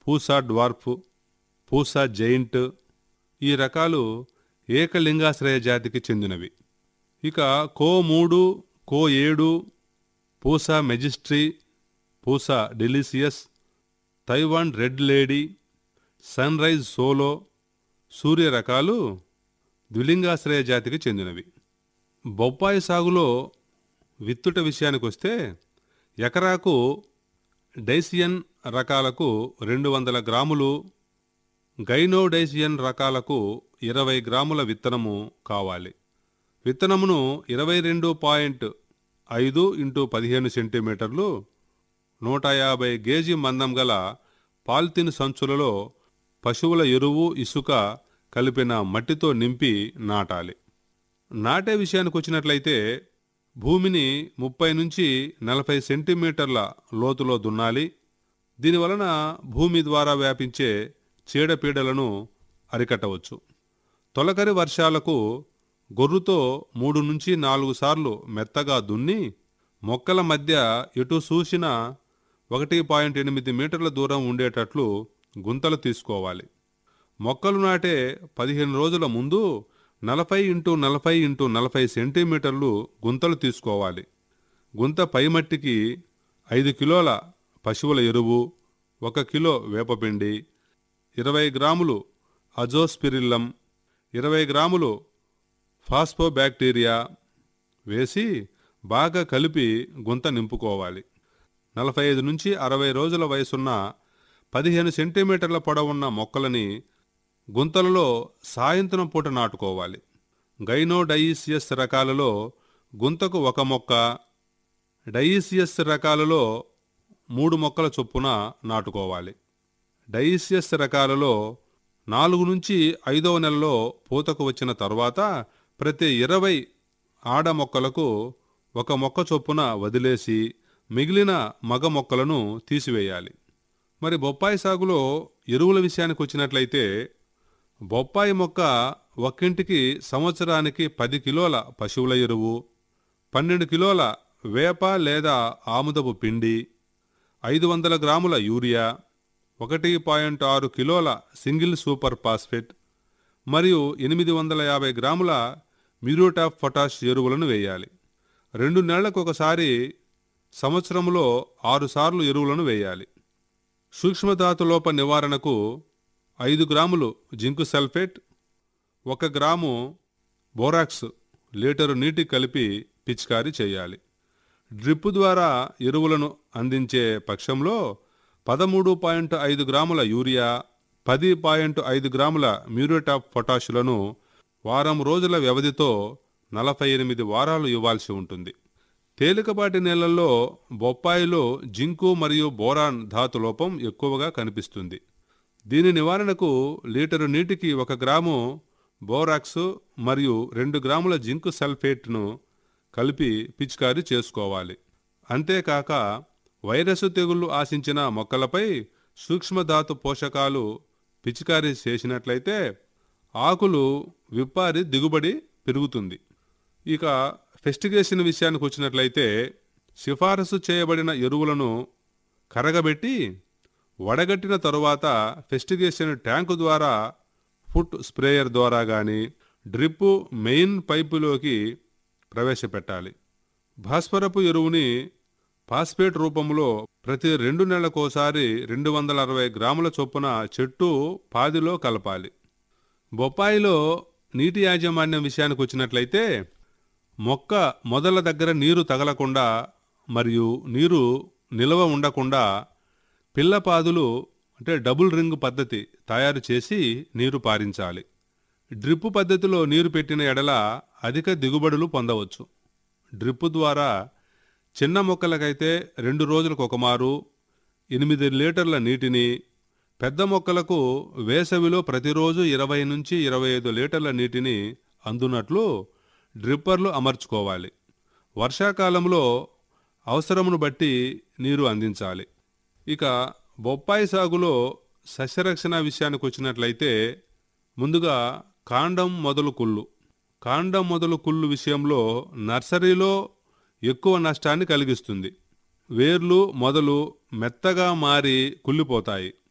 Pusa dwarf Pusa giant ఈ రకాలు ఏకలింగాశ్రయ జాతికి చెందినవి ఇక కో మూడు కో ఏడు Pusa majesty Pusa delicious Taiwan red lady sunrise solo Surya రకాలు ద్విలింగాశ్రయ జాతికి చెందినవి బొప్పాయి సాగులో విత్తుట విషయానికి వస్తే ఎకరాకు డైసియన్ రకాలకు రెండు వందల గ్రాములు గైనోడైసియన్ రకాలకు ఇరవై గ్రాముల విత్తనము కావాలి విత్తనమును ఇరవై రెండు పాయింట్ ఐదు ఇంటూ పదిహేను సెంటీమీటర్లు నూట యాభై గేజీ మందం గల పాలిథిన్ సంచులలో పశువుల ఎరువు ఇసుక కలిపిన మట్టితో నింపి నాటాలి నాటే విషయానికి వచ్చినట్లయితే భూమిని ముప్పై నుంచి నలభై సెంటీమీటర్ల లోతులో దున్నాలి దీనివలన భూమి ద్వారా వ్యాపించే చీడపీడలను అరికట్టవచ్చు తొలకరి వర్షాలకు గొర్రుతో మూడు నుంచి నాలుగు సార్లు మెత్తగా దున్ని మొక్కల మధ్య ఎటు చూసిన ఒకటి పాయింట్ ఎనిమిది మీటర్ల దూరం ఉండేటట్లు గుంతలు తీసుకోవాలి మొక్కలు నాటే పదిహేను రోజుల ముందు నలభై ఇంటూ నలభై ఇంటూ నలభై సెంటీమీటర్లు గుంతలు తీసుకోవాలి గుంత పైమట్టికి ఐదు కిలోల పశువుల ఎరువు ఒక కిలో వేపపిండి ఇరవై గ్రాములు అజోస్పిరిల్లం ఇరవై గ్రాములు ఫాస్ఫోబ్యాక్టీరియా వేసి బాగా కలిపి గుంత నింపుకోవాలి నలభై ఐదు నుంచి అరవై రోజుల వయసున్న పదిహేను సెంటీమీటర్ల పొడవున్న మొక్కలని గుంతలలో సాయంత్రం పూట నాటుకోవాలి గైనోడైసియస్ రకాలలో గుంతకు ఒక మొక్క డైసియస్ రకాలలో మూడు మొక్కల చొప్పున నాటుకోవాలి డైసియస్ రకాలలో నాలుగు నుంచి ఐదవ నెలలో పూతకు వచ్చిన తర్వాత ప్రతి ఇరవై ఆడ మొక్కలకు ఒక మొక్క చొప్పున వదిలేసి మిగిలిన మగ మొక్కలను తీసివేయాలి మరి బొప్పాయి సాగులో ఎరువుల విషయానికి వచ్చినట్లయితే బొప్పాయి మొక్క ఒక్కింటికి సంవత్సరానికి పది కిలోల పశువుల ఎరువు పన్నెండు కిలోల వేప లేదా ఆముదపు పిండి ఐదు వందల గ్రాముల యూరియా ఒకటి పాయింట్ ఆరు కిలోల సింగిల్ సూపర్ ఫాస్ఫేట్ మరియు ఎనిమిది వందల యాభై గ్రాముల మ్యూరేట్ ఆఫ్ పొటాష్ ఎరువులను వేయాలి రెండు నెలలకు ఒకసారి సంవత్సరంలో ఆరు సార్లు ఎరువులను వేయాలి సూక్ష్మధాతు లోప నివారణకు ఐదు గ్రాములు జింకు సల్ఫేట్ ఒక గ్రాము బోరాక్స్ లీటరు నీటి కలిపి పిచికారీ చేయాలి డ్రిప్ ద్వారా ఎరువులను అందించే పక్షంలో పదమూడు పాయింట్ ఐదు గ్రాముల యూరియా పది పాయింట్ ఐదు గ్రాముల మ్యూరేట్ ఆఫ్ పొటాషులను వారం రోజుల వ్యవధితో నలభై ఎనిమిది వారాలు ఇవ్వాల్సి ఉంటుంది తేలికపాటి నేలల్లో బొప్పాయిలో జింకు మరియు బోరాన్ ధాతు లోపం ఎక్కువగా కనిపిస్తుంది దీని నివారణకు లీటరు నీటికి ఒక గ్రాము బోరాక్స్ మరియు రెండు గ్రాముల జింకు సల్ఫేట్ను కలిపి పిచికారీ చేసుకోవాలి అంతేకాక వైరస్ తెగుళ్లు ఆశించిన మొక్కలపై సూక్ష్మధాతు పోషకాలు పిచికారీ చేసినట్లయితే ఆకులు విప్పారి దిగుబడి పెరుగుతుంది ఇక ఫెస్టిగేషన్ విషయానికి వచ్చినట్లయితే సిఫారసు చేయబడిన ఎరువులను కరగబెట్టి వడగట్టిన తరువాత ఫెస్టిగేషన్ ట్యాంకు ద్వారా ఫుట్ స్ప్రేయర్ ద్వారా కానీ డ్రిప్ మెయిన్ పైపులోకి ప్రవేశపెట్టాలి భాస్వరపు ఎరువుని ఫాస్ఫేట్ రూపంలో ప్రతి రెండు నెలలకోసారి రెండు వందల అరవై గ్రాముల చొప్పున చెట్టు పాదిలో కలపాలి బొప్పాయిలో నీటి యాజమాన్యం విషయానికి వచ్చినట్లయితే మొక్క మొదల దగ్గర నీరు తగలకుండా మరియు నీరు నిల్వ ఉండకుండా పిల్లపాదులు అంటే డబుల్ రింగ్ పద్ధతి తయారు చేసి నీరు పారించాలి డ్రిప్ పద్ధతిలో నీరు పెట్టిన ఎడల అధిక దిగుబడులు పొందవచ్చు డ్రిప్ ద్వారా చిన్న మొక్కలకైతే రెండు రోజులకు ఒక మారు ఎనిమిది లీటర్ల నీటిని పెద్ద మొక్కలకు వేసవిలో ప్రతిరోజు ఇరవై నుంచి ఇరవై ఐదు లీటర్ల నీటిని అందునట్లు డ్రిప్పర్లు అమర్చుకోవాలి వర్షాకాలంలో అవసరమును బట్టి నీరు అందించాలి ఇక బొప్పాయి సాగులో సస్యరక్షణ విషయానికి వచ్చినట్లయితే ముందుగా కాండం మొదలు కుళ్ళు కాండం మొదలు కుళ్ళు విషయంలో నర్సరీలో ఎక్కువ నష్టాన్ని కలిగిస్తుంది వేర్లు మొదలు మెత్తగా మారి కుళ్ళిపోతాయి